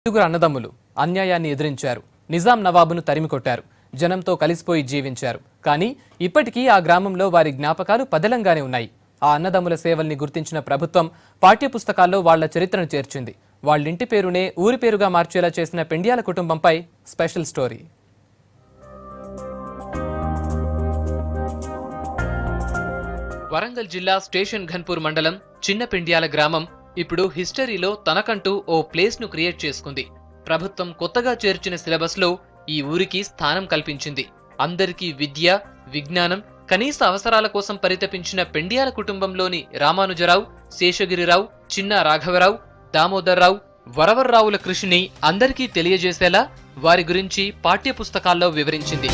ఐదుగురు అన్నదమ్ములు అన్యాయాన్ని ఎదిరించారు నిజాం నవాబును తరిమికొట్టారు జనంతో కలిసిపోయి జీవించారు కానీ ఇప్పటికీ ఆ గ్రామంలో వారి జ్ఞాపకాలు పదలంగానే ఉన్నాయి ఆ అన్నదమ్ముల సేవల్ని గుర్తించిన ప్రభుత్వం పాఠ్యపుస్తకాల్లో వాళ్ల చరిత్రను చేర్చింది వాళ్ళింటి పేరునే ఊరి పేరుగా మార్చేలా చేసిన పెండ్యాల కుటుంబంపై స్పెషల్ స్టోరీ వరంగల్ జిల్లా స్టేషన్ ఘన్పూర్ మండలం చిన్న పెండ్యాల గ్రామం ఇప్పుడు హిస్టరీలో తనకంటూ ఓ ప్లేస్ ను క్రియేట్ చేసుకుంది ప్రభుత్వం కొత్తగా చేర్చిన సిలబస్ లో ఈ ఊరికి స్థానం కల్పించింది అందరికీ విద్య విజ్ఞానం కనీస అవసరాల కోసం పరితపించిన పెండ్యాల కుటుంబంలోని రామానుజరావు శేషగిరిరావు చిన్న రాఘవరావు దామోదర్రావు వరవర్రావుల కృషిని అందరికీ తెలియజేసేలా వారి గురించి పాఠ్యపుస్తకాల్లో వివరించింది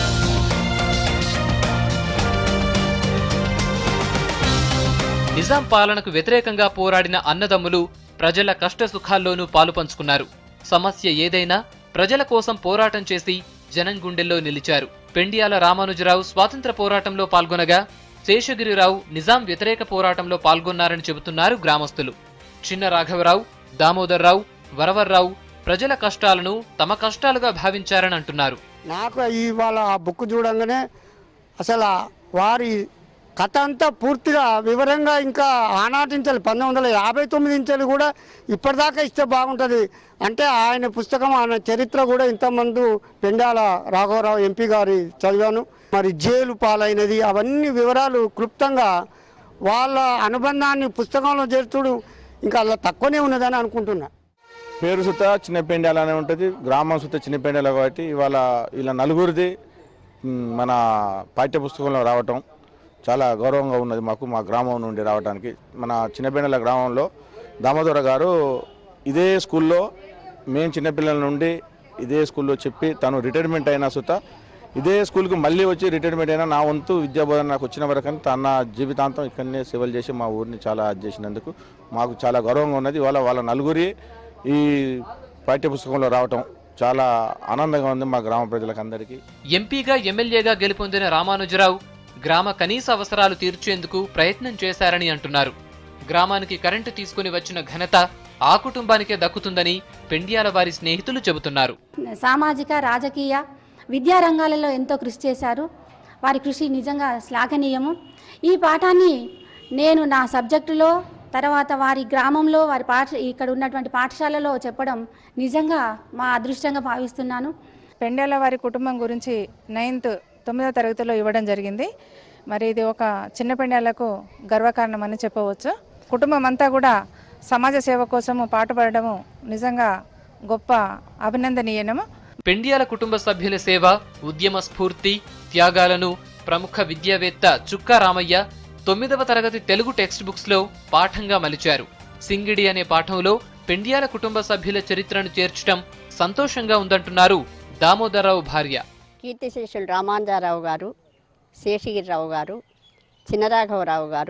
నిజాం పాలనకు వ్యతిరేకంగా పోరాడిన అన్నదమ్ములు ప్రజల కష్ట సుఖాల్లోనూ పాలు పంచుకున్నారు సమస్య ఏదైనా ప్రజల కోసం పోరాటం చేసి జనం గుండెల్లో నిలిచారు పెండియాల రామానుజరావు స్వాతంత్ర పోరాటంలో పాల్గొనగా శేషగిరిరావు నిజాం వ్యతిరేక పోరాటంలో పాల్గొన్నారని చెబుతున్నారు గ్రామస్తులు చిన్న రాఘవరావు దామోదర్రావు వరవర్రావు ప్రజల కష్టాలను తమ కష్టాలుగా భావించారని అంటున్నారు నాకు ఇవాళ ఆ బుక్ చూడంగానే అసలు ఆ వారి కథ అంతా పూర్తిగా వివరంగా ఇంకా ఆనాటి నుంచి పంతొమ్మిది వందల యాభై తొమ్మిది నుంచి కూడా ఇప్పటిదాకా ఇస్తే బాగుంటుంది అంటే ఆయన పుస్తకం ఆయన చరిత్ర కూడా ఇంతమంది పెండాల రాఘవరావు ఎంపీ గారి చదివాను మరి జైలు పాలైనది అవన్నీ వివరాలు క్లుప్తంగా వాళ్ళ అనుబంధాన్ని పుస్తకంలో చేర్చుడు ఇంకా అలా తక్కువనే ఉన్నదని అనుకుంటున్నా పేరు సుత చిన్నపెండాల అనే ఉంటుంది గ్రామం సుత చిన్నపెండాల కాబట్టి ఇవాళ ఇలా నలుగురిది మ్, మన పాఠ్య పుస్తకంలో రావటం చాలా గౌరవంగా ఉన్నది మాకు మా గ్రామం నుండి రావడానికి మన చిన్నపెండాల గ్రామంలో దామోదర గారు ఇదే స్కూల్లో మేము చిన్నపిల్లల నుండి ఇదే స్కూల్లో చెప్పి తను రిటైర్మెంట్ అయినా సుత ఇదే స్కూల్కి మళ్ళీ వచ్చి రిటైర్మెంట్ అయినా నా వంతు విద్యాబోధన నాకు వచ్చిన వరకు తన జీవితాంతం ఇక్కడనే సేవలు చేసి మా ఊరిని చాలా అది చేసినందుకు మాకు చాలా గౌరవంగా ఉన్నది ఇవాళ వాళ్ళ నలుగురి ఈ పాఠ్యపుస్తకంలో రావటం చాలా ఆనందంగా ఉంది మా గ్రామ ప్రజలకు అందరికీ ఎంపీగా ఎమ్మెల్యేగా గెలుపొందిన రామానుజరావు గ్రామ కనీస అవసరాలు తీర్చేందుకు ప్రయత్నం చేశారని అంటున్నారు గ్రామానికి కరెంటు తీసుకుని వచ్చిన ఘనత ఆ కుటుంబానికే దక్కుతుందని పెండియాల వారి స్నేహితులు చెబుతున్నారు సామాజిక రాజకీయ విద్యా రంగాలలో ఎంతో కృషి చేశారు వారి కృషి నిజంగా శ్లాఘనీయము ఈ పాఠాన్ని నేను నా సబ్జెక్టులో తర్వాత వారి గ్రామంలో వారి పాఠ ఇక్కడ ఉన్నటువంటి పాఠశాలలో చెప్పడం నిజంగా మా అదృష్టంగా భావిస్తున్నాను పెండేల వారి కుటుంబం గురించి నైన్త్ తొమ్మిదవ తరగతిలో ఇవ్వడం జరిగింది మరి ఇది ఒక చిన్న పెండేలకు గర్వకారణమని చెప్పవచ్చు కుటుంబం అంతా కూడా సమాజ సేవ కోసము పాటుపడము నిజంగా గొప్ప అభినందనీయనము పెండియాల కుటుంబ సభ్యుల సేవ ఉద్యమ స్ఫూర్తి త్యాగాలను ప్రముఖ విద్యావేత్త చుక్కా రామయ్య తొమ్మిదవ తరగతి తెలుగు టెక్స్ట్ బుక్స్ లో పాఠంగా మలిచారు సింగిడి అనే పాఠంలో పెండియాల కుటుంబ సభ్యుల చరిత్రను చేర్చడం సంతోషంగా ఉందంటున్నారు దామోదరరావు భార్య కీర్తిశేషులు రామాంజారావు గారు శేషగిరిరావు గారు చిన్నరాఘవరావు గారు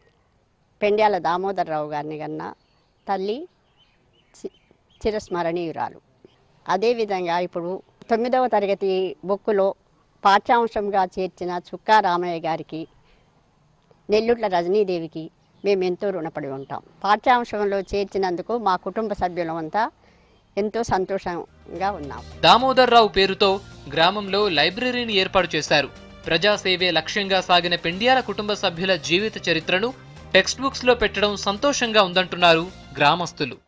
పెండ్యాల దామోదరరావు గారిని కన్నా తల్లి చి- చిరస్మరణీయురాలు అదేవిధంగా ఇప్పుడు తొమ్మిదవ తరగతి బుక్కులో పాఠ్యాంశంగా చేర్చిన చుక్కా రామయ్య గారికి నెల్లుట్ల రజనీదేవికి మేము ఎంతో రుణపడి ఉంటాం పాఠ్యాంశంలో చేర్చినందుకు మా కుటుంబ సభ్యులమంతా ఎంతో సంతోషంగా ఉన్నాం దామోదర్రావు పేరుతో గ్రామంలో లైబ్రరీని ఏర్పాటు చేశారు ప్రజాసేవే లక్ష్యంగా సాగిన పెండియాల కుటుంబ సభ్యుల జీవిత చరిత్రను టెక్స్ట్ బుక్స్ లో పెట్టడం సంతోషంగా ఉందంటున్నారు గ్రామస్తులు